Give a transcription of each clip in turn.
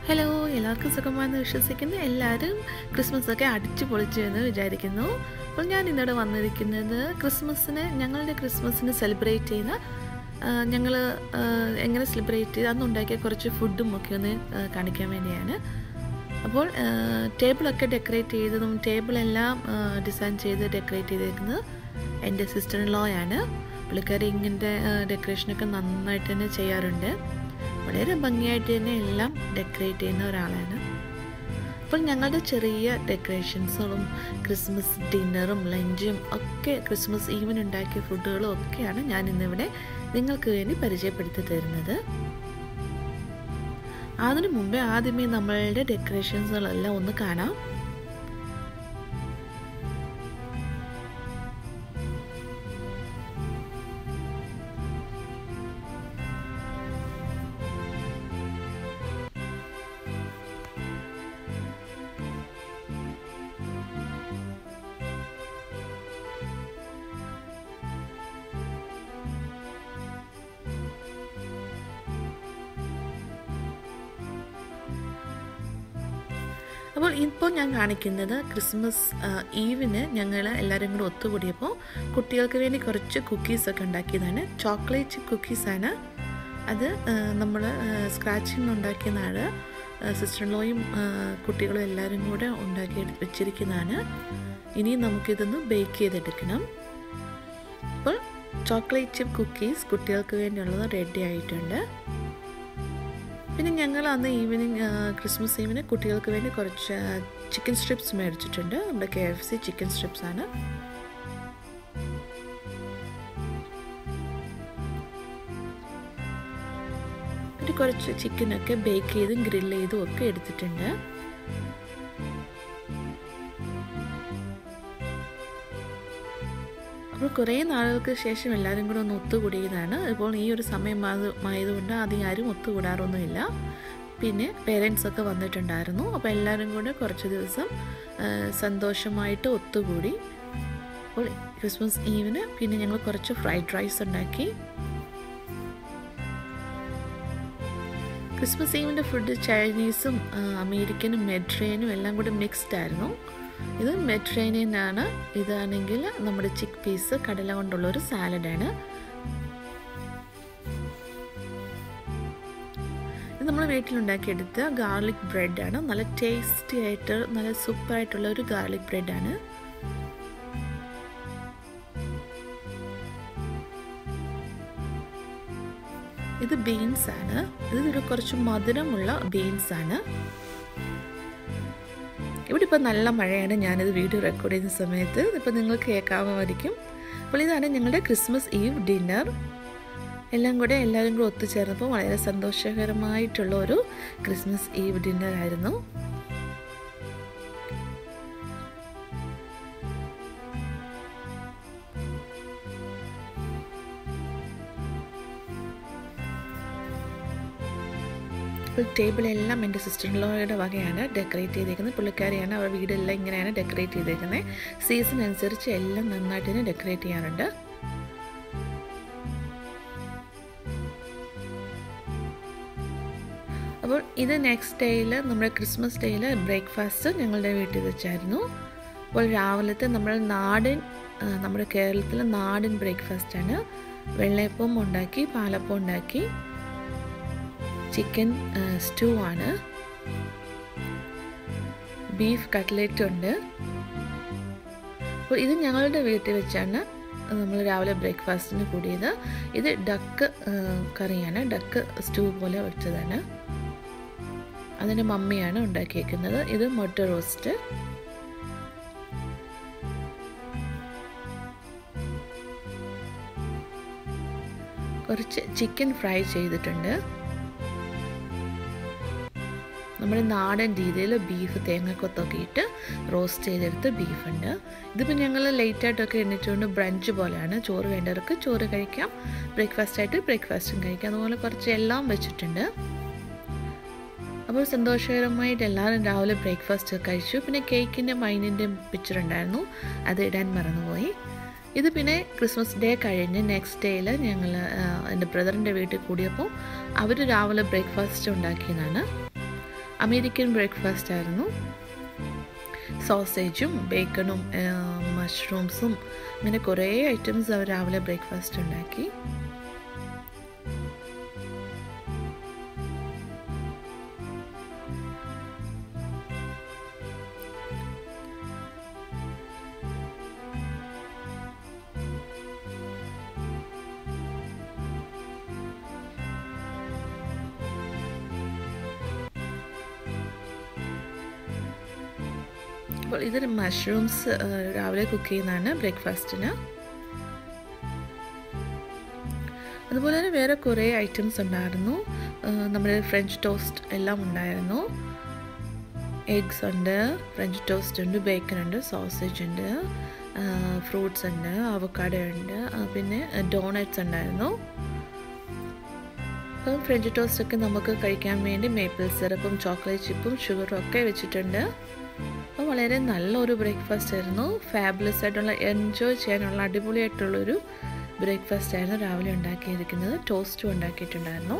hello എല്ലാവർക്കും സുഖമാണെന്ന് വിശ്വസിക്കുന്നു എല്ലാവരും ക്രിസ്മസ് ഒക്കെ അടിച്ചു പൊളിച്ചു എന്ന് വിചാരിക്കുന്നു അപ്പോൾ ഞാൻ ഇന്നിവിടെ വന്നിരിക്കുന്നത് ക്രിസ്മസിന് ഞങ്ങളുടെ ക്രിസ്മസിന് സെലിബ്രേറ്റ് ചെയ്യുന്ന ഞങ്ങൾ എങ്ങനെ സെലിബ്രേറ്റ് ചെയ്ത് അന്ന് ഉണ്ടാക്കിയ കുറച്ച് ഫുഡും ഒക്കെ ഒന്ന് ആ, കാണിക്കാൻ വേണ്ടിയാണ് അപ്പോൾ ടേബിളൊക്കെ ഡെക്കറേറ്റ് ചെയ്തതും ടേബിളെല്ലാം ഡിസൈൻ ചെയ്ത് ഡെക്കറേറ്റ് ചെയ്തേക്കുന്നത് എൻ്റെ സിസ്റ്റർ ലോ ആണ് പുള്ളിക്കാരി ഇങ്ങനത്തെ ഡെക്കറേഷനൊക്കെ നന്നായിട്ട് തന്നെ ചെയ്യാറുണ്ട് വളരെ ഭംഗിയായിട്ട് തന്നെ എല്ലാം ഡെക്കറേറ്റ് ചെയ്യുന്ന ഒരാളാണ് അപ്പോൾ ഞങ്ങളുടെ ചെറിയ ഡെക്കറേഷൻസുകളും ക്രിസ്മസ് ഡിന്നറും ലഞ്ചും ഒക്കെ ക്രിസ്മസ് ഈവൻ ഉണ്ടാക്കിയ ഫുഡുകളും ഒക്കെയാണ് ഞാൻ ഇന്നിവിടെ നിങ്ങൾക്ക് വേണ്ടി പരിചയപ്പെടുത്തി തരുന്നത് അതിനു മുമ്പേ ആദ്യമേ നമ്മളുടെ ഡെക്കറേഷൻസുകളെല്ലാം ഒന്ന് കാണാം അപ്പോൾ ഇപ്പോൾ ഞാൻ കാണിക്കുന്നത് ക്രിസ്മസ് ആ, ഈവിന് ഞങ്ങൾ എല്ലാവരും കൂടെ ഒത്തുകൂടിയപ്പോൾ കുട്ടികൾക്ക് വേണ്ടി കുറച്ച് കുക്കീസൊക്കെ ഉണ്ടാക്കിയതാണ് ചോക്ലേറ്റ് കുക്കീസാണ് അത് നമ്മൾ സ്ക്രാച്ചിൽ നിന്ന് ഉണ്ടാക്കിയതാണ് സിസ്റ്റർ ലോയും കുട്ടികളും എല്ലാവരും കൂടെ ഉണ്ടാക്കി എടുത്ത് വെച്ചിരിക്കുന്നതാണ് ഇനി നമുക്കിതൊന്ന് ബേക്ക് ചെയ്തെടുക്കണം അപ്പോൾ ചോക്ലേറ്റ് ചിപ്പ് കുക്കീസ് കുട്ടികൾക്ക് വേണ്ടിയുള്ളത് റെഡി ആയിട്ടുണ്ട് പിന്നെ ഞങ്ങൾ അന്ന് ഈവനിങ് ക്രിസ്മസ് ഈവിന് കുട്ടികൾക്ക് വേണ്ടി കുറച്ച് ചിക്കൻ സ്ട്രിപ്സ് മേടിച്ചിട്ടുണ്ട് നമ്മുടെ K F C chicken strips ആണ് പിന്നെ കുറച്ച് ചിക്കനൊക്കെ ബേക്ക് ചെയ്തും ഗ്രില്ല് ചെയ്തും ഒക്കെ എടുത്തിട്ടുണ്ട് അപ്പോൾ കുറേ നാളുകൾക്ക് ശേഷം എല്ലാവരും കൂടെ ഒന്ന് ഒത്തുകൂടിയതാണ് ഇപ്പോൾ ഈ ഒരു സമയം ആയതുകൊണ്ട് അധികം ആരും ഒത്തുകൂടാറൊന്നുമില്ല പിന്നെ പേരൻസ് ഒക്കെ വന്നിട്ടുണ്ടായിരുന്നു അപ്പോൾ എല്ലാവരും കൂടെ കുറച്ച് ദിവസം ആ, സന്തോഷമായിട്ട് ഒത്തുകൂടി അപ്പോൾ ക്രിസ്മസ് ഈവിന് പിന്നെ ഞങ്ങൾ കുറച്ച് ഫ്രൈഡ് റൈസ് ഉണ്ടാക്കി ക്രിസ്മസ് ഈവിൻ്റെ ഫുഡ് ചൈനീസും ആ, അമേരിക്കനും മെഡ്രേനും എല്ലാം കൂടി മിക്സ്ഡ് ആയിരുന്നു ഇത് മെഡ്രേനിയൻ ആണ് ഇതാണെങ്കിൽ നമ്മുടെ ചിക്ക് പീസ് കടല കൊണ്ടുള്ള ഒരു സാലഡാണ് ഇത് നമ്മൾ വീട്ടിലുണ്ടാക്കിയെടുത്ത ഗാർലിക് ബ്രെഡാണ് നല്ല ടേസ്റ്റി ആയിട്ട് നല്ല സൂപ്പറായിട്ടുള്ള ഒരു ഗാർലിക് ബ്രെഡാണ് ഇത് ബീൻസ് ആണ് ഇത് ഒരു കുറച്ച് മധുരമുള്ള ബീൻസ് ആണ് ഇവിടെ ഇപ്പോൾ നല്ല മഴയാണ് ഞാനിത് വീഡിയോ റെക്കോർഡ് ചെയ്യുന്ന സമയത്ത് ഇപ്പോൾ നിങ്ങൾക്ക് കേൾക്കാമായിരിക്കും അപ്പോൾ ഇതാണ് ഞങ്ങളുടെ ക്രിസ്മസ് ഈവ് ഡിന്നർ എല്ലാം കൂടെ എല്ലാവരും കൂടെ ഒത്തുചേർന്നപ്പോൾ വളരെ സന്തോഷകരമായിട്ടുള്ള ഒരു ക്രിസ്മസ് ഈവ് ഡിന്നർ ആയിരുന്നു ഇപ്പോൾ ടേബിളെല്ലാം എൻ്റെ സിസ്റ്ററിലോയുടെ വകയാണ് ഡെക്കറേറ്റ് ചെയ്തേക്കുന്നത് പുള്ളിക്കാരിയാണ് അവർ വീടെല്ലാം ഇങ്ങനെയാണ് ഡെക്കറേറ്റ് ചെയ്തേക്കുന്നത് സീസൺ അനുസരിച്ച് എല്ലാം നന്നായിട്ട് തന്നെ ഡെക്കറേറ്റ് ചെയ്യാറുണ്ട് അപ്പോൾ ഇത് നെക്സ്റ്റ് ഡേയിൽ നമ്മുടെ ക്രിസ്മസ് ഡേയിൽ ബ്രേക്ക്ഫാസ്റ്റ് ഞങ്ങളുടെ വീട്ടിൽ വെച്ചായിരുന്നു അപ്പോൾ രാവിലത്തെ നമ്മൾ നാടൻ ആ, നമ്മുടെ കേരളത്തിലെ നാടൻ ബ്രേക്ക്ഫാസ്റ്റാണ് വെള്ളയപ്പം ഉണ്ടാക്കി പാലപ്പം ഉണ്ടാക്കി ചിക്കൻ സ്റ്റൂ ആണ് ബീഫ് കട്ട്ലറ്റ് ഉണ്ട് അപ്പോൾ ഇത് ഞങ്ങളുടെ വീട്ടിൽ വെച്ചാണ് നമ്മൾ രാവിലെ ബ്രേക്ക്ഫാസ്റ്റിന് കൂടിയത് ഇത് ഡക്ക് കറിയാണ് ഡക്ക് സ്റ്റൂ പോലെ വെച്ചതാണ് അതിൻ്റെ മമ്മിയാണ് ഉണ്ടാക്കിയേക്കുന്നത് ഇത് മുട്ട റോസ്റ്റ് കുറച്ച് ചിക്കൻ ഫ്രൈ ചെയ്തിട്ടുണ്ട് നമ്മുടെ നാടൻ രീതിയിൽ ബീഫ് തേങ്ങക്കൊത്തൊക്കെ ഇട്ട് റോസ്റ്റ് ചെയ്തെടുത്ത് ബീഫുണ്ട് ഇതിപ്പോൾ ഞങ്ങൾ ലേറ്റായിട്ടൊക്കെ എണ്ണിച്ചുകൊണ്ട് ബ്രഞ്ച് പോലെയാണ് ചോറ് വേണ്ടവർക്ക് ചോറ് കഴിക്കാം ബ്രേക്ക്ഫാസ്റ്റ് ആയിട്ട് ബ്രേക്ക്ഫാസ്റ്റും കഴിക്കാം അതുപോലെ കുറച്ച് എല്ലാം വെച്ചിട്ടുണ്ട് അപ്പോൾ സന്തോഷകരമായിട്ട് എല്ലാവരും രാവിലെ ബ്രേക്ക്ഫാസ്റ്റ് കഴിച്ചു പിന്നെ കേക്കിൻ്റെ വൈനിൻ്റെ പിക്ചർ ഉണ്ടായിരുന്നു അത് ഇടാൻ മറന്നുപോയി ഇത് പിന്നെ ക്രിസ്മസ് ഡേ കഴിഞ്ഞ് നെക്സ്റ്റ് ഡേയിൽ ഞങ്ങൾ എൻ്റെ ബ്രദറിൻ്റെ വീട്ടിൽ കൂടിയപ്പോൾ അവർ രാവിലെ ബ്രേക്ക്ഫാസ്റ്റ് ഉണ്ടാക്കിയതാണ് അമേരിക്കൻ ബ്രേക്ക്ഫാസ്റ്റ് ആയിരുന്നു സോസേജും ബേക്കണും മഷ്റൂംസും ഇങ്ങനെ കുറേ ഐറ്റംസ് അവർ രാവിലെ ബ്രേക്ക്ഫാസ്റ്റ് ഉണ്ടാക്കി അപ്പോൾ ഇതൊരു മഷ്റൂംസ് രാവിലെ കുക്ക് ചെയ്യുന്നതാണ് ബ്രേക്ക്ഫാസ്റ്റിന് അതുപോലെ തന്നെ വേറെ കുറേ ഐറ്റംസ് ഉണ്ടായിരുന്നു നമ്മുടെ ഫ്രഞ്ച് ടോസ്റ്റ് എല്ലാം ഉണ്ടായിരുന്നു എഗ്സ് ഉണ്ട് ഫ്രഞ്ച് ടോസ്റ്റ് ഉണ്ട് ബേക്കൺ ഉണ്ട് സോസേജ് ഉണ്ട് ഫ്രൂട്ട്സ് ഉണ്ട് അവക്കാഡോ ഉണ്ട് പിന്നെ ഡോണറ്റ്സ് ഉണ്ടായിരുന്നു അപ്പം ഫ്രഞ്ച് ടോസ്റ്റ് ഒക്കെ നമുക്ക് കഴിക്കാൻ വേണ്ടി മേപ്പിൾ സിറപ്പും ചോക്ലേറ്റ് ചിപ്പും ഷുഗറും ഒക്കെ വെച്ചിട്ടുണ്ട് അപ്പോൾ വളരെ നല്ലൊരു ബ്രേക്ക്ഫാസ്റ്റ് ആയിരുന്നു ഫാബുലസ് ആയിട്ടുള്ള എൻജോയ് ചെയ്യാനുള്ള അടിപൊളിയായിട്ടുള്ളൊരു ബ്രേക്ക്ഫാസ്റ്റ് ആയിരുന്നു രാവിലെ ഉണ്ടാക്കിയിരിക്കുന്നത് ടോസ്റ്റും ഉണ്ടാക്കിയിട്ടുണ്ടായിരുന്നു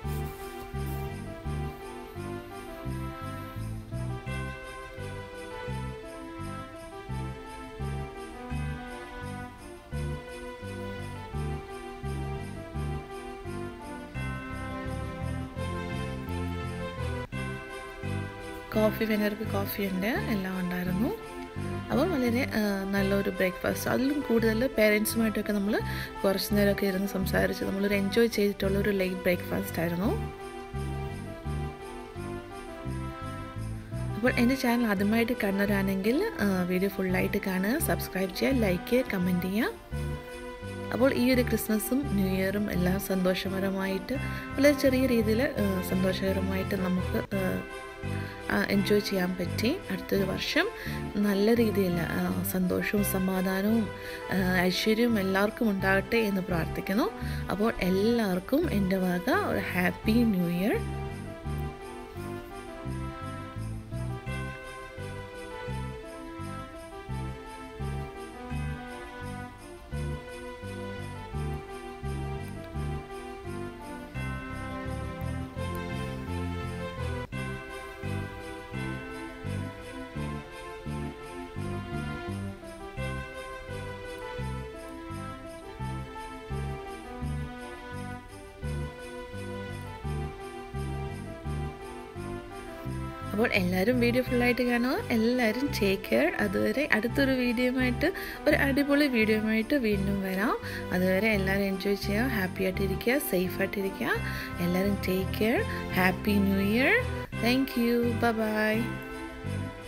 കോഫി വേനർക്ക് കോഫി ഉണ്ട് എല്ലാം ഉണ്ടായിരുന്നു അപ്പോൾ വളരെ നല്ലൊരു ബ്രേക്ക്ഫാസ്റ്റ് അതിലും കൂടുതൽ പേരൻസുമായിട്ടൊക്കെ നമ്മൾ കുറച്ച് നേരമൊക്കെ ഇരുന്ന് സംസാരിച്ച് നമ്മളൊരു എൻജോയ് ചെയ്തിട്ടുള്ള ഒരു ലേറ്റ് ബ്രേക്ക്ഫാസ്റ്റ് ആയിരുന്നു അപ്പോൾ എൻ്റെ ചാനൽ ആദ്യമായിട്ട് കാണുന്നവരാണെങ്കിൽ വീഡിയോ ഫുള്ളായിട്ട് കാണുക സബ്സ്ക്രൈബ് ചെയ്യുക ലൈക്ക് ചെയ്യുക കമൻറ്റ് ചെയ്യുക അപ്പോൾ ഈ ഒരു ക്രിസ്മസും ന്യൂ ഇയറും എല്ലാം സന്തോഷകരമായിട്ട് വളരെ ചെറിയ രീതിയിൽ സന്തോഷകരമായിട്ട് നമുക്ക് എൻജോയ് ചെയ്യാൻ പറ്റി അടുത്തൊരു വർഷം നല്ല രീതിയിൽ സന്തോഷവും സമാധാനവും ഐശ്വര്യവും എല്ലാവർക്കും ഉണ്ടാകട്ടെ എന്ന് പ്രാർത്ഥിക്കുന്നു അപ്പോൾ എല്ലാവർക്കും എൻ്റെ വക ഒരു ഹാപ്പി ന്യൂ ഇയർ അപ്പോൾ എല്ലാവരും വീഡിയോ ഫുള്ളായിട്ട് കാണുക എല്ലാവരും ടേക്ക് കെയർ അതുവരെ അടുത്തൊരു വീഡിയോയുമായിട്ട് ഒരു അടിപൊളി വീഡിയോയുമായിട്ട് വീണ്ടും വരാം അതുവരെ എല്ലാവരും എൻജോയ് ചെയ്യുക ഹാപ്പി ആയിട്ടിരിക്കുക സേഫ് ആയിട്ടിരിക്കുക എല്ലാവരും take care happy new year thank you by